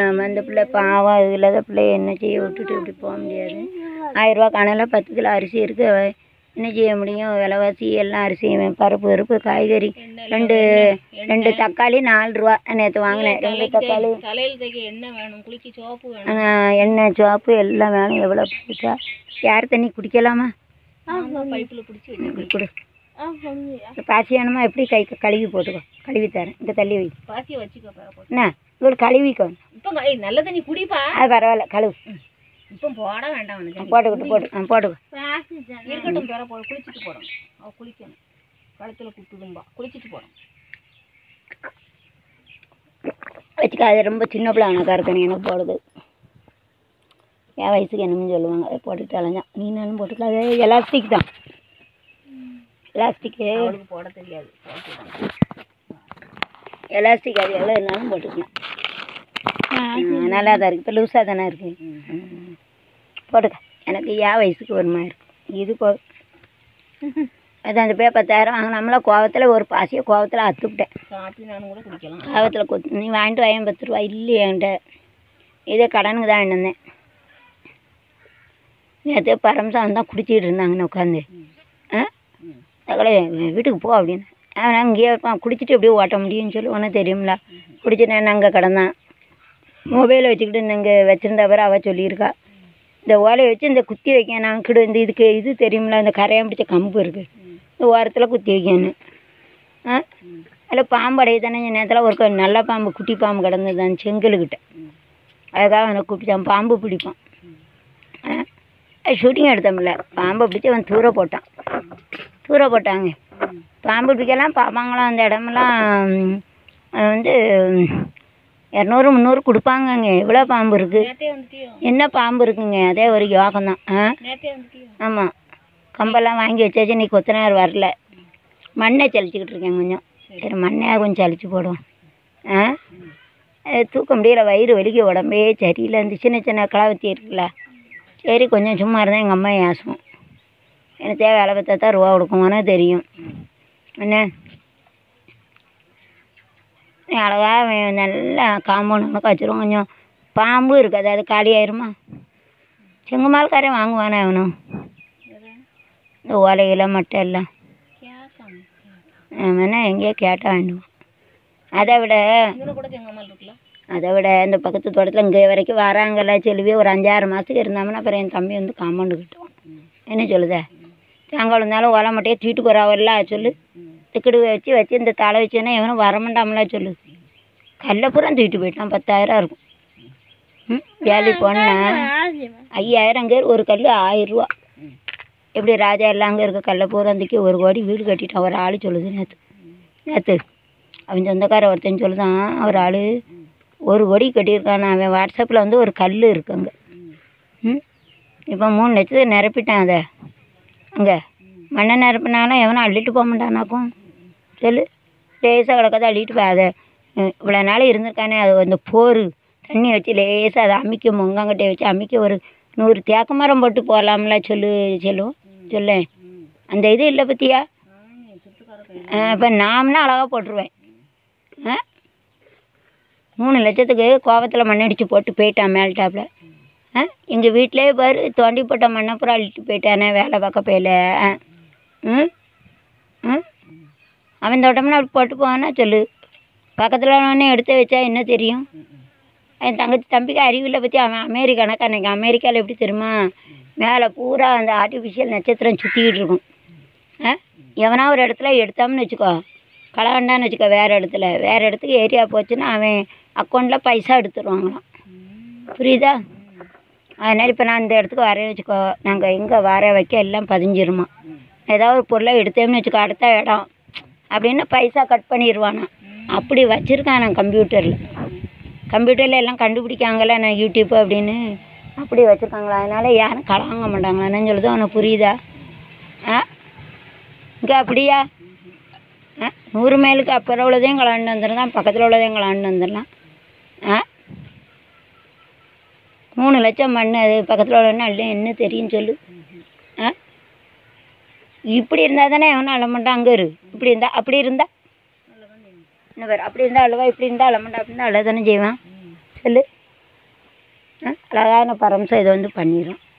ஆமாம் அந்த பிள்ளை பாவம் அது இல்லாத பிள்ளைய என்ன செய்ய விட்டுட்டு இப்படி போக முடியாது ஆயிரரூவா கணக்கில் பத்து கிலோ அரிசி இருக்குது என்ன செய்ய முடியும் விலைவாசி எல்லாம் அரிசி பருப்பு பருப்பு காய்கறி ரெண்டு ரெண்டு தக்காளி நாலு ரூபா நேற்று வாங்கினேன் ரெண்டு தக்காளி தலையில் தைக்க எண்ணெய் வேணும் குளிக்க சோப்பு வேணும் ஆ, எண்ணெய் சோப்பு எல்லாம் வேணும் எவ்வளோ போச்சா யார் தண்ணி குடிக்கலாமா பைப்பில் பிடிச்சி வச்சு கொடு பாசி வேணுமா எப்படி கை கழுவி போட்டுக்கோ கழுவி தரேன் இங்கே தள்ளி வை பாசியை வச்சுக்கோ பிற போட்டு என்ன இவ்வளோ கழுவிக்கோ இப்போ ஏய், நல்ல தண்ணி குடிப்பா அது பரவாயில்ல கழுவு இப்போ போட வேண்டாம் அவனுக்கு போட்டுக்கிட்டு போட்டு ஆ போட்டுக்கோ இருக்கட்டும் பிற போ குளிச்சுட்டு போடணும் அவ குளிக்கணும் கழுத்தில் குத்துதும்பா குளிச்சுட்டு போடணும் வச்சுக்க அது ரொம்ப சின்ன பிள்ளை அவனுக்கா இருக்கணும் எனக்கு போடுது என் வயசுக்கு என்னமோ சொல்லுவாங்க அதை போட்டுட்டு அலைஞ்சான் நீனாலும் போட்டுக்கலாம் அது எலாஸ்டிக் தான் எலாஸ்டிக்கு அவளுக்கு போட தெரியாது போட்டு விடணும். எலாஸ்டிக் அது எவ்வளோ இருந்தாலும் போட்டுக்கலாம் ம், நல்லா தான் இருக்குது இப்போ லூஸாக தானே இருக்குது ம். போட்டுக்க எனக்கு என் வயசுக்கு ஒரு மாதிரி இருக்கும் இது போ அது அந்த பே பத்தாயிரம் வாங்கினோம்ல கோவத்தில் ஒரு பாசியை கோவத்தில் அத்துவிட்டேன் காப்பி நானும் கூட குடிக்கலாம் கோவத்தில் கொத்து நீ வாங்கிட்டு வாயன் பத்து ரூபா இல்லையே என்கிட்ட இதே கடனுக்கு தான் இருந்தேன் நேற்று பரமசாமி தான் குடிச்சிட்டு இருந்தாங்கன்னு உட்காந்து ஆ தகவலை வீட்டுக்கு போ அப்படின்னு அவன் அங்கேயே இருப்பான் குடிச்சிட்டு எப்படியும் ஓட்ட முடியும்னு சொல்லி உனக்கு தெரியும்ல குடிச்சிட்டு நான் அங்கே கிடந்தான் மொபைலை வச்சுக்கிட்டு இங்கே வச்சுருந்தா பிறகு அவள் சொல்லியிருக்கா இந்த ஓலையை வச்சு இந்த குத்தி வைக்க நான் கிடு இந்த இதுக்கு இது தெரியும்ல இந்த கரையான் பிடிச்ச கம்பு இருக்குது இந்த ஓரத்தில் குத்தி வைக்கணும் ஆ அதில் பாம்பு அடைய தானே நேரத்தில் ஒரு க- நல்ல பாம்பு குட்டி பாம்பு கிடந்தது அந்த செங்கலுக்கிட்ட அதுக்காக அவனை கூப்பிட்டான் பாம்பு பிடிப்பான் ஷூட்டிங் எடுத்தோம்ல பாம்பை பிடிச்சி அவன் தூர போட்டான் தூர போட்டாங்க பாம்பு பிடிக்கலாம் பார்ப்பாங்களாம் அந்த இடமெல்லாம் ம், அது வந்து இரநூறு முந்நூறு கொடுப்பாங்கங்க எவ்வளோ பாம்பு இருக்குது நேத்தே வந்துட்டியோ என்ன பாம்பு இருக்குங்க அதே ஒரு யோகம் தான் ஆ நேத்தே வந்துட்டியோ ஆமாம் கம்பெல்லாம் வாங்கி வச்சாச்சு இன்னைக்கு கொத்தனார் வரல மண்ணை சலிச்சுக்கிட்டு இருக்கேன் கொஞ்சம் சரி மண்ணை கொஞ்சம் சலிச்சு போடுவோம் ஆ அது தூக்க முடியல வயிறு வலிக்க உடம்பே சரியில்லை இந்த சின்ன சின்ன களாவத்தி இருக்குல்ல சரி கொஞ்சம் சும்மா இருந்தால் எங்கள் அம்மா ஏசும் எனக்கு தேவை வேலை பார்த்தா தான் ரூபா கொடுக்குமானோ தெரியும் என்ன நீ அழகா வே- நல்லா காம்பவுண்ட் ஒன்று வச்சிரும் கொஞ்சம் பாம்பு இருக்காது அது காலி ஆயிருமா செங்கமால்காரன் வாங்குவானே அவனும் இந்த ஓலையில மட்டும் எல்லாம் கேட்காம அவனா எங்கேயோ கேட்டால் வேண்டுவான் அதை விட இவனை கூட எங்கள் அம்மா இருக்குல்ல அதை விட இந்த பக்கத்து தோட்டத்தில் இங்கே வரைக்கும் வராங்கல்ல செல்வி ஒரு அஞ்சாறு மாதத்துக்கு இருந்தாங்கன்னா அப்புறம் என் தம்பி வந்து காம்பவுண்டு கட்டுவான் என்ன சொல்லுதே தேங்காய் இருந்தாலும் ஓலை மட்டையே தூக்கிட்டு போகிறாவல்ல சொல்லு திக்கடு வச்சு வச்சு இந்த தலை வச்சேன்னா எவனும் வரமாட்டாமல சொல்லு கல்லை பூரா தூக்கிட்டு போயிட்டான் பத்தாயிரம் இருக்கும் ம் வேலி போனால் ஐயாயிரம் பேர் ஒரு கல் ஆயிரம் ரூபா எப்படி ராஜா எல்லாம் அங்கே இருக்க கல்லை பூரா தூக்கி ஒரு கோடி வீடு கட்டிட்டான் ஒரு ஆள் சொல்லுது நேற்று நேற்று அவன் சொந்தக்கார ஒருத்தன் சொல்லுதான் ஒரு ஆள் ஒரு கோடி கட்டியிருக்கான் அவன் வாட்ஸ்அப்பில் வந்து ஒரு கல் இருக்கு அங்கே ம் இப்போ மூணு லட்சத்தை நிரப்பிட்டான் அதை அங்கே மண்ணை நிரப்பினாலும் எவனும் அள்ளிட்டு போக மாட்டானாக்கும் சொல்லு லேசாக கிடக்காத அள்ளிட்டு போய் அதை அஹ், இவ்வளோ நாள் இருந்திருக்கானே அது அந்த போர் தண்ணி வச்சு லேசாக அதை அமிக்க முங்கங்கிட்டே வச்சு அமிக்க ஒரு நூறு தேக்கு மரம் போட்டு போகலாம்ல சொல்லு செல்லும் சொல்லு அந்த இது இல்லை பற்றியா இப்போ நாம்னா அழகாக போட்டுருவேன் ஆ மூணு லட்சத்துக்கு கோவத்தில் மண்ணடிச்சு போட்டு போயிட்டான் மேல் டாப்பில் ஆ எங்கள் வீட்டிலே பாரு தோண்டி போட்ட மண்ணை பூரா அள்ளிட்டு போயிட்டானே வேலை பார்க்க போயில ஆ ம் ம் அவன் தோட்டம்னா அப்படி போட்டு போவானா சொல்லு பக்கத்தில் ஒன்று எடுத்து வச்சா என்ன தெரியும் என் தங்கச்சி தம்பிக்கு அறிவில்லை பற்றி அவன் அமெரிக்கானாக்கா அன்றைக்கி அமெரிக்காவில் எப்படி தெரியுமா மேலே பூரா அந்த ஆர்டிஃபிஷியல் நட்சத்திரம் சுற்றிக்கிட்டு இருக்கும் ஆ எவனா ஒரு இடத்துல எடுத்தாம்னு வச்சுக்கோ களவாண்டான்னு வச்சுக்கோ வேறு இடத்துல வேறு இடத்துக்கு ஏரியா போச்சுன்னா அவன் அக்கௌண்ட்டில் பைசா எடுத்துருவாங்களாம் புரியுதா அதனால் இப்போ நான் இந்த இடத்துக்கு வரேன்னு வச்சுக்கோ நாங்கள் எங்கே வர வைக்க எல்லாம் பதிஞ்சிருமா ஏதாவது ஒரு பொருளை எடுத்தோம்னு வச்சுக்கோ அடுத்த இடம் அப்படின்னு பைசா கட் பண்ணிடுவானா அப்படி வச்சுருக்கான் நான் கம்ப்யூட்டரில் கம்ப்யூட்டரில் எல்லாம் கண்டுபிடிக்காங்கல்ல நான் யூடியூப் அப்படின்னு அப்படி வச்சுருக்காங்களா அதனால் யாரும் களை வாங்க மாட்டாங்களான்னு சொல்லுது உனக்கு புரியுதா ஆ இங்கே அப்படியா ஆ நூறு மைலுக்கு அப்புறம் உள்ளதையும் கலாண்டு வந்துடலாம் பக்கத்தில் உள்ளதையும் கலாண்டு வந்துடலாம் ஆ மூணு லட்சம் மண் அது பக்கத்தில் உள்ளன்னு அல்ல என்ன தெரியும் சொல்லு ஆ இப்படி இருந்தால் தானே எவனும் அள்ள மாட்டான் அங்கே இரு இப்படி இருந்தா அப்படி இருந்தா என்ன பேர் அப்படி இருந்தால் அழுவா இப்படி இருந்தால் அள்ள மாட்டான் அப்படின்னா அள்ள தானே செய்வான் சொல்லு ஆ, அழகான பரம்சம் இதை வந்து பண்ணிடும்